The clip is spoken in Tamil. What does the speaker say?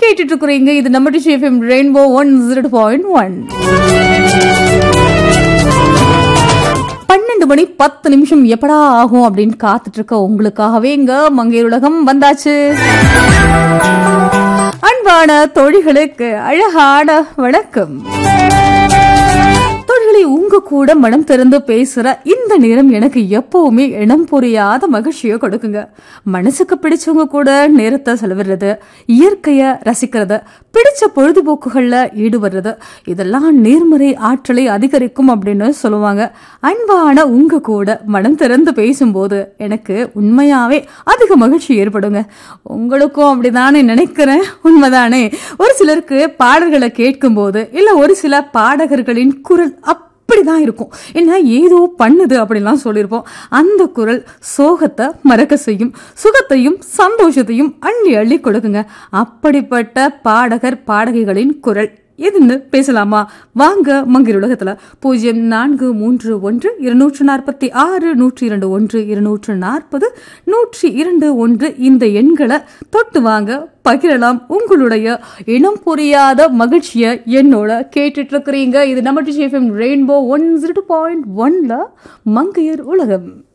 கேட்டுட்டு இருக்கிறீங்க இது நம்ம டிஷ் FM rainbow one zero point one பன்னெண்டு மணி பத்து நிமிஷம் எப்படா ஆகும் அப்படின்னு காத்துட்டு இருக்க உங்களுக்காகவே இங்க மங்கையர் உலகம் வந்தாச்சு அன்பான தோழிகளுக்கு அழகான வணக்கம் தோழிகளை உங்க கூட மனம் திறந்து பேசுற இந்த நேரம் எனக்கு எப்பவுமே இனம் புரியாத மகிழ்ச்சியை கொடுக்குங்க மனசுக்கு பிடிச்சவங்க கூட நேரத்தை செலவிடுறது இயற்கைய ரசிக்கிறது பிடிச்ச பொழுதுபோக்குகள்ல ஈடுபடுறது இதெல்லாம் நேர்மறை ஆற்றலை அதிகரிக்கும் அப்படின்னு சொல்லுவாங்க அன்பான உங்க கூட மனம் திறந்து பேசும்போது எனக்கு உண்மையாவே அதிக மகிழ்ச்சி ஏற்படுங்க உங்களுக்கும் அப்படிதானே நினைக்கிறேன் உண்மைதானே ஒரு சிலருக்கு பாடல்களை கேட்கும்போது இல்ல ஒரு சில பாடகர்களின் குரல் அப்படிதான் இருக்கும் என்ன ஏதோ பண்ணுது அப்படின்லாம் சொல்லியிருப்போம் அந்த குரல் சோகத்தை மறக்க செய்யும் சுகத்தையும் சந்தோஷத்தையும் அள்ளி அள்ளி கொடுக்குங்க அப்படிப்பட்ட பாடகர் பாடகிகளின் குரல் எதுன்னு பேசலாமா வாங்க மங்கிர் உலகத்துல பூஜ்ஜியம் நான்கு மூன்று ஒன்று இருநூற்று நாற்பத்தி ஆறு நூற்றி இரண்டு ஒன்று இருநூற்று நாற்பது நூற்றி இரண்டு ஒன்று இந்த எண்களை தொட்டு வாங்க பகிரலாம் உங்களுடைய இனம் புரியாத மகிழ்ச்சியை என்னோட கேட்டுட்டு இருக்கிறீங்க இது நம்ம டிஷிஎஃப்எம் ரெயின்போ ஒன் ஜீரோ பாயிண்ட் ஒன்ல மங்கையர் உலகம்